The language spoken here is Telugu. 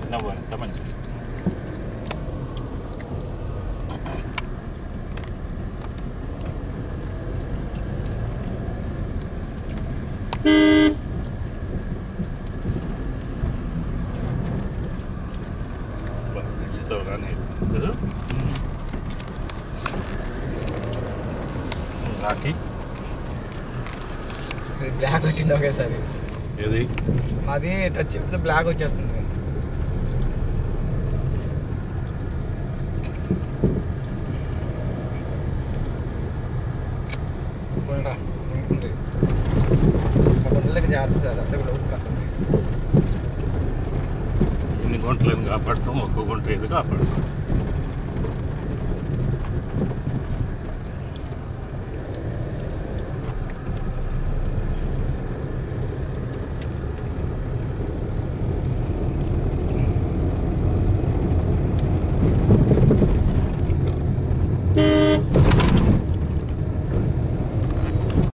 నవ్వు ఎంత మంచిది బ్రిడ్జ్తో కానీ కదా రాకి ఇది బ్లాక్ వచ్చింది ఒకేసారి ఏది అది టచ్ చెప్తే బ్లాక్ వచ్చేస్తుంది పోయిరా, ఇంకుంది. ఒక వందలకి జాగ్రత్త సార్ అంతే కూడా ఊరుకుంటుంది. ఇన్ని గుంటలను కాపాడుతాం ఒక్క గుంట ఇది కాపాడుతాం